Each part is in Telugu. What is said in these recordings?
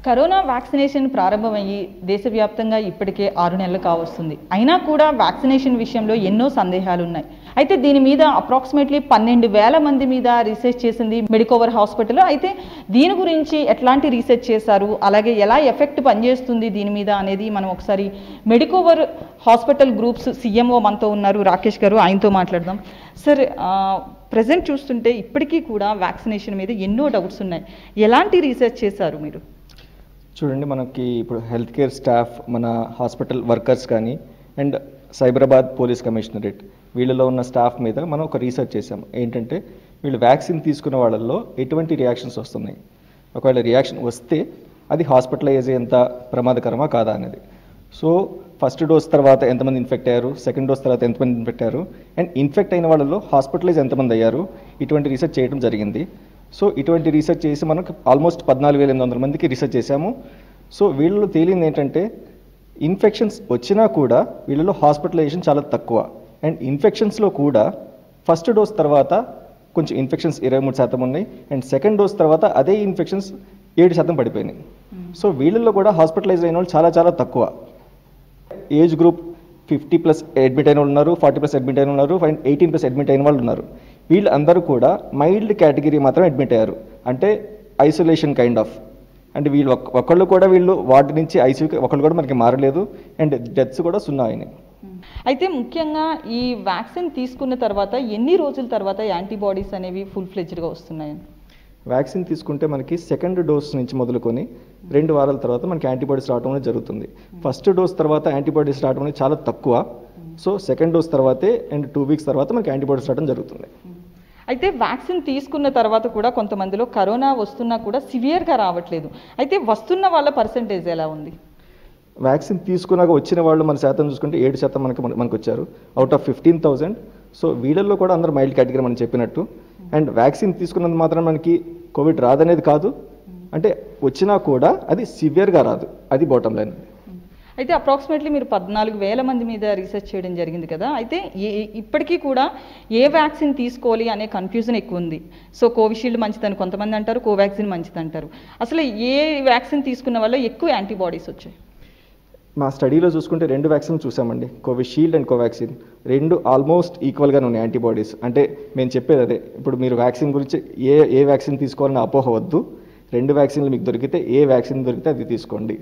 కరోనా వ్యాక్సినేషన్ ప్రారంభమయ్యి దేశవ్యాప్తంగా ఇప్పటికే ఆరు నెలలు కావస్తుంది అయినా కూడా వ్యాక్సినేషన్ విషయంలో ఎన్నో సందేహాలు ఉన్నాయి అయితే దీని మీద అప్రాక్సిమేట్లీ పన్నెండు వేల మంది మీద రీసెర్చ్ చేసింది మెడికోవర్ హాస్పిటల్ అయితే దీని గురించి ఎట్లాంటి రీసెర్చ్ చేశారు అలాగే ఎలా ఎఫెక్ట్ పనిచేస్తుంది దీని మీద అనేది మనం ఒకసారి మెడికోవర్ హాస్పిటల్ గ్రూప్స్ సీఎంఓ మనతో ఉన్నారు రాకేష్ గారు ఆయనతో మాట్లాడదాం సార్ ప్రజెంట్ చూస్తుంటే ఇప్పటికీ కూడా వ్యాక్సినేషన్ మీద ఎన్నో డౌట్స్ ఉన్నాయి ఎలాంటి రీసెర్చ్ చేశారు మీరు చూడండి మనకి ఇప్పుడు హెల్త్ కేర్ స్టాఫ్ మన హాస్పిటల్ వర్కర్స్ కానీ అండ్ సైబరాబాద్ పోలీస్ కమిషనరేట్ వీళ్ళలో ఉన్న స్టాఫ్ మీద మనం ఒక రీసెర్చ్ చేసాం ఏంటంటే వీళ్ళు వ్యాక్సిన్ తీసుకున్న వాళ్ళల్లో ఎటువంటి రియాక్షన్స్ వస్తున్నాయి ఒకవేళ రియాక్షన్ వస్తే అది హాస్పిటలైజ్ ఎంత ప్రమాదకరమా కాదా అనేది సో ఫస్ట్ డోస్ తర్వాత ఎంతమంది ఇన్ఫెక్ట్ అయ్యారు సెకండ్ డోస్ తర్వాత ఎంతమంది ఇన్ఫెక్ట్ అయ్యారు అండ్ ఇన్ఫెక్ట్ అయిన వాళ్ళలో హాస్పిటలైజ్ ఎంతమంది అయ్యారు ఇటువంటి రీసెర్చ్ చేయడం జరిగింది సో ఇటువంటి రీసెర్చ్ చేసి మనకు ఆల్మోస్ట్ పద్నాలుగు వేల ఎనిమిది వందల మందికి రీసెర్చ్ చేశాము సో వీళ్ళలో తేలింది ఏంటంటే ఇన్ఫెక్షన్స్ వచ్చినా కూడా వీళ్ళలో హాస్పిటలైజేషన్ చాలా తక్కువ అండ్ ఇన్ఫెక్షన్స్లో కూడా ఫస్ట్ డోస్ తర్వాత కొంచెం ఇన్ఫెక్షన్స్ ఇరవై మూడు శాతం ఉన్నాయి అండ్ సెకండ్ డోస్ తర్వాత అదే ఇన్ఫెక్షన్స్ ఏడు శాతం పడిపోయినాయి సో వీళ్ళల్లో కూడా హాస్పిటలైజ్ అయిన వాళ్ళు చాలా చాలా తక్కువ age group fifty plus admit అయిన వాళ్ళు ఉన్నారు ఫార్టీ ప్లస్ అడ్మిట్ అయిన వాళ్ళు ఉన్నారు అండ్ ఎయిటీన్ ప్లస్ అడ్మిట్ అయిన వాళ్ళు ఉన్నారు వీళ్ళందరూ కూడా మైల్డ్ కేటగిరీ మాత్రం అడ్మిట్ అయ్యారు అంటే ఐసోలేషన్ కైండ్ ఆఫ్ అంటే వీళ్ళు ఒక్- ఒకళ్ళు కూడా వీళ్ళు వార్డు నుంచి ఐసీయూకి ఒకళ్ళు కూడా మనకి మారలేదు అండ్ డెత్స్ కూడా సున్నా అయినాయి అయితే ముఖ్యంగా ఈ వ్యాక్సిన్ తీసుకున్న తర్వాత ఎన్ని రోజుల తర్వాత యాంటీబాడీస్ అనేవి ఫుల్ ఫ్లెజ్డ్గా వస్తున్నాయి వ్యాక్సిన్ తీసుకుంటే మనకి సెకండ్ డోస్ నుంచి మొదలుకొని రెండు వారాల తర్వాత మనకి యాంటీబాడీస్ రావడం అనేది జరుగుతుంది ఫస్ట్ డోస్ తర్వాత యాంటీబాడీస్ రావడం అనేది చాలా తక్కువ సో సెకండ్ డోస్ తర్వాతే అండ్ టూ వీక్స్ తర్వాత మనకి యాంటీబాడీస్ రావడం జరుగుతుంది అయితే వ్యాక్సిన్ తీసుకున్న తర్వాత కూడా కొంతమందిలో కరోనా వస్తున్నా కూడా సివియర్గా రావట్లేదు అయితే వస్తున్న వాళ్ళ పర్సంటేజ్ ఎలా ఉంది వ్యాక్సిన్ తీసుకున్నాక వచ్చిన వాళ్ళు మన శాతం చూసుకుంటే ఏడు శాతం మనకి మన- మనకు వచ్చారు out of fifteen thousand so వీళ్ళల్లో కూడా అందరూ మైల్డ్ కేటగిరీ మనం చెప్పినట్టు అండ్ వ్యాక్సిన్ తీసుకున్నంత మాత్రం మనకి కోవిడ్ రాదనేది కాదు అంటే వచ్చినా కూడా అది సివియర్గా రాదు అది బాటమ్ లైన్ అయితే అప్రాక్సిమేట్లీ మీరు పద్నాలుగు వేల మంది మీద రీసెర్చ్ చేయడం జరిగింది కదా అయితే ఏ ఇప్పటికీ కూడా ఏ వ్యాక్సిన్ తీసుకోవాలి అనే కన్ఫ్యూజన్ ఎక్కువ ఉంది సో కోవిషీల్డ్ మంచిదని కొంతమంది అంటారు కోవాక్సిన్ మంచిది అంటారు అసలు ఏ వ్యాక్సిన్ తీసుకున్న వల్ల ఎక్కువ యాంటీబాడీస్ వచ్చాయి మా స్టడీలో చూసుకుంటే రెండు వ్యాక్సిన్ చూసామండి కోవిషీల్డ్ అండ్ కోవాక్సిన్ రెండు ఆల్మోస్ట్ ఈక్వల్గానే ఉన్నాయి యాంటీబాడీస్ అంటే మేము చెప్పేది అదే ఇప్పుడు మీరు వ్యాక్సిన్ గురించి ఏ ఏ వ్యాక్సిన్ తీసుకోవాలని అపోహ వద్దు రెండు వ్యాక్సిన్లు మీకు దొరికితే ఏ వ్యాక్సిన్ దొరికితే అది తీసుకోండి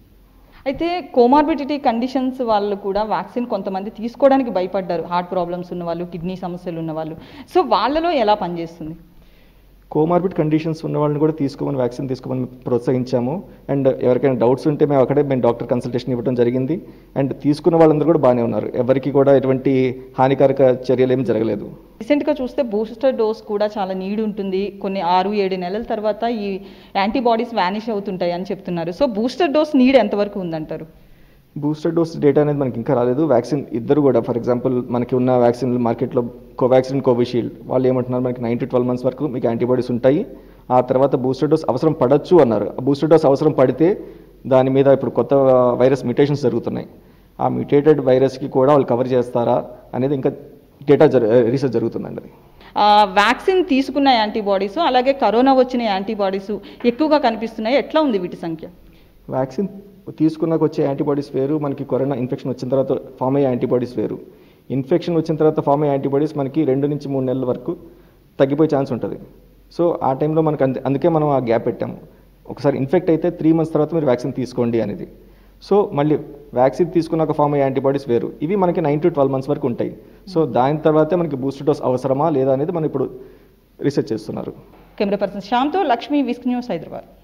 అయితే కోమార్బిడిటీ కండిషన్స్ వాళ్ళు కూడా వ్యాక్సిన్ కొంతమంది తీసుకోవడానికి భయపడ్డారు హార్ట్ ప్రాబ్లమ్స్ ఉన్న వాళ్ళు కిడ్నీ సమస్యలు ఉన్న వాళ్ళు సో వాళ్ళలో ఎలా పనిచేస్తుంది కోమార్బిడ్ కండిషన్స్ ఉన్న వాళ్ళని కూడా తీసుకోమని వ్యాక్సిన్ తీసుకోమని ప్రోత్సహించాము అండ్ ఎవరికైనా డౌట్స్ ఉంటే మేము అక్కడే మేము డాక్టర్ కన్సల్టేషన్ ఇవ్వడం జరిగింది అండ్ తీసుకున్న వాళ్ళందరూ కూడా బాగానే ఉన్నారు ఎవరికి కూడా ఎటువంటి హానికారక చర్యలు ఏమీ జరగలేదు రీసెంట్గా చూస్తే బూస్టర్ డోస్ కూడా చాలా నీడ్ ఉంటుంది కొన్ని ఆరు ఏడు నెలల తర్వాత ఈ యాంటీబాడీస్ వ్యానిష్ అవుతుంటాయి అని చెప్తున్నారు సో బూస్టర్ డోస్ నీడ్ ఎంతవరకు ఉందంటారు బూస్టర్ డోస్ డేటా అనేది మనకి ఇంకా రాలేదు వ్యాక్సిన్ ఇద్దరు కూడా ఫర్ ఎగ్జాంపుల్ మనకి ఉన్న వ్యాక్సిన్ మార్కెట్లో కోవాక్సిన్ కోవిషీల్డ్ వాళ్ళు ఏమంటున్నారు మనకి నైన్ టు ట్వెల్వ్ మంత్స్ వరకు మీకు యాంటీబాడీస్ ఉంటాయి ఆ తర్వాత బూస్టర్ డోస్ అవసరం పడచ్చు అన్నారు ఆ బూస్టర్ డోస్ అవసరం పడితే దాని మీద ఇప్పుడు కొత్త వైరస్ మ్యూటేషన్స్ జరుగుతున్నాయి ఆ మ్యూటేటెడ్ వైరస్కి కూడా వాళ్ళు కవర్ చేస్తారా అనేది ఇంకా డేటా జరు రీసెర్చ్ జరుగుతుందండి అది ఆ, వ్యాక్సిన్ తీసుకున్న యాంటీబాడీస్ అలాగే కరోనా వచ్చిన యాంటీబాడీస్ ఎక్కువగా కనిపిస్తున్నాయి ఎట్లా ఉంది వీటి సంఖ్య వ్యాక్సిన్ తీసుకున్నాక వచ్చే యాంటీబాడీస్ వేరు మనకి కరోనా ఇన్ఫెక్షన్ వచ్చిన తర్వాత ఫామ్ అయ్యే యాంటీబాడీస్ వేరు ఇన్ఫెక్షన్ వచ్చిన తర్వాత ఫామ్ అయ్యే యాంటీబాడీస్ మనకి రెండు నుంచి మూడు నెలల వరకు తగ్గిపోయే ఛాన్స్ ఉంటుంది సో ఆ టైంలో మనకు అందు- అందుకే మనం ఆ గ్యాప్ పెట్టాము ఒకసారి ఇన్ఫెక్ట్ అయితే త్రీ మంత్స్ తర్వాత మీరు వ్యాక్సిన్ తీసుకోండి అనేది సో మళ్ళీ వ్యాక్సిన్ తీసుకున్నాక ఫామ్ అయ్యే యాంటీబాడీస్ వేరు ఇవి మనకి నైన్ టు ట్వెల్వ్ మంత్స్ వరకు ఉంటాయి సో దాని తర్వాతే మనకి బూస్టర్ డోస్ అవసరమా లేదా అనేది మనం ఇప్పుడు రీసెర్చ్ చేస్తున్నారు కెమెరా పర్సన్ శ్యామ్తో లక్ష్మి విస్క్ న్యూస్ హైదరాబాద్